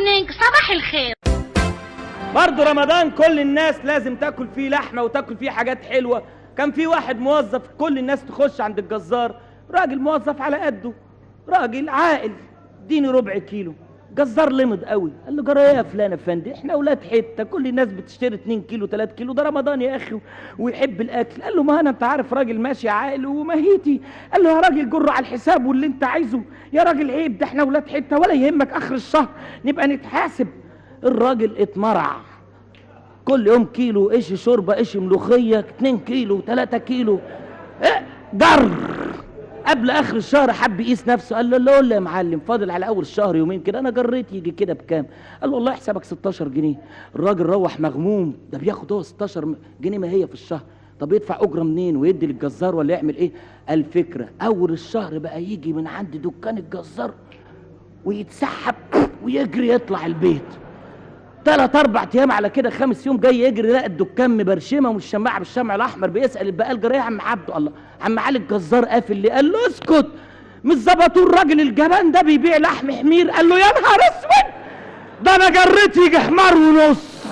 مورنينج صباح الخير برضه رمضان كل الناس لازم تاكل فيه لحمه وتاكل فيه حاجات حلوه كان في واحد موظف كل الناس تخش عند الجزار راجل موظف على قده راجل عاقل اديني ربع كيلو جزار لمض قوي قال له جرى ايه يا فلان افندي احنا اولاد حته كل الناس بتشتري 2 كيلو 3 كيلو ده رمضان يا اخي ويحب الاكل قال له ما انا انت عارف راجل ماشي عاقل ومهيتي قال له يا راجل جره على الحساب واللي انت عايزه يا راجل عيب ده احنا اولاد حته ولا يهمك اخر الشهر نبقى نتحاسب الراجل اتمرع كل يوم كيلو ايش شوربه ايش ملوخيه 2 كيلو 3 كيلو إيه جر قبل اخر الشهر حب يقيس نفسه قال له لا قول لي يا معلم فاضل على اول الشهر يومين كده انا جريت يجي كده بكام قال له والله حسابك 16 جنيه الراجل روح مغموم ده بياخد هو 16 جنيه ما هي في الشهر طب يدفع اجره منين ويدي للجزار ولا يعمل ايه الفكره اول الشهر بقى يجي من عند دكان الجزار ويتسحب ويجري يطلع البيت ثلاث اربع ايام على كده خمس يوم جاي يجري لقى الدكان مبرشمه والشماعه بالشمع الاحمر بيسال البقال جرى إيه يا عم عبده الله عم علي الجزار قافل ليه قال له اسكت مش ظبطوا الراجل الجبان ده بيبيع لحم حمير قال له يا نهار اسود ده انا جريت يجي حمار ونص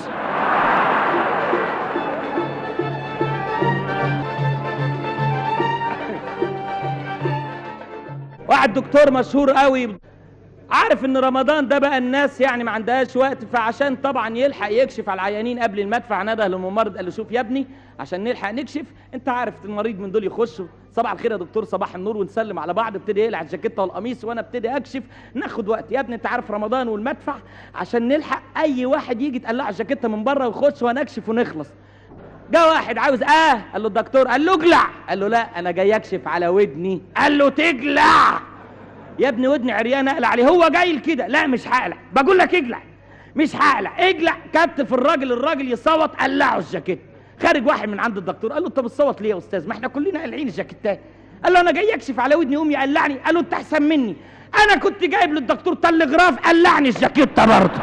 واحد دكتور مشهور قوي عارف ان رمضان ده بقى الناس يعني ما عندهاش وقت فعشان طبعا يلحق يكشف على العيانين قبل المدفع نده للممرض قال له شوف يا ابني عشان نلحق نكشف انت عارف المريض من دول يخش صباح الخير يا دكتور صباح النور ونسلم على بعض ابتدي يقلع الجاكيته والقميص وانا ابتدي اكشف ناخد وقت يا ابني انت عارف رمضان والمدفع عشان نلحق اي واحد يجي تقلع الجاكيته من بره ويخش وانا اكشف ونخلص جه واحد عاوز اه قال له الدكتور قال له اجلع قال له لا انا جاي اكشف على ودني قال له تجلع يا ابني ودني عريان اقلع عليه هو جاي كده لا مش هقلع بقول لك اجلع مش هقلع اجلع كتف الراجل الراجل يصوت قلعه الجاكيت خارج واحد من عند الدكتور قال له انت بتصوت ليه يا استاذ ما احنا كلنا قالعين الجاكيتات قال له انا جاي اكشف على ودني يقوم يقلعني قال له انت احسن مني انا كنت جايب للدكتور تلغراف قلعني الجاكيته برضه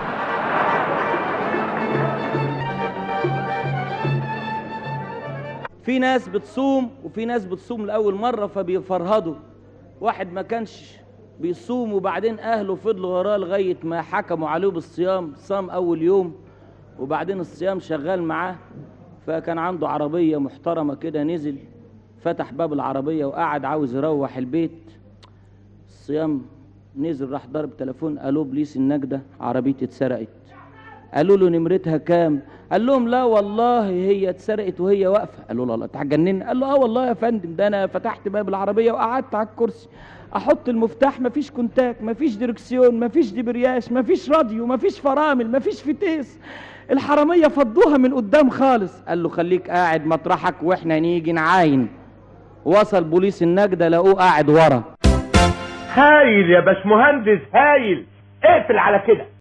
في ناس بتصوم وفي ناس بتصوم لاول مره فبيفرهدوا واحد ما كانش بيصوم وبعدين اهله فضلوا وراه لغايه ما حكموا عليه بالصيام صام اول يوم وبعدين الصيام شغال معاه فكان عنده عربيه محترمه كده نزل فتح باب العربيه وقعد عاوز يروح البيت الصيام نزل راح ضرب تليفون الو بليس النجده عربيتي اتسرقت قالوا له نمرتها كام قال لهم لا والله هي اتسرقت وهي واقفه قالوا له الله انت هتجنني قال له اه والله يا فندم ده انا فتحت باب العربيه وقعدت على الكرسي احط المفتاح مفيش كونتاك مفيش دركسيون مفيش دبرياش مفيش راديو مفيش فرامل مفيش فتيس الحراميه فضوها من قدام خالص قال له خليك قاعد مطرحك واحنا نيجي نعاين وصل بوليس النجده لقوه قاعد ورا هايل يا باشمهندس هايل اقفل على كده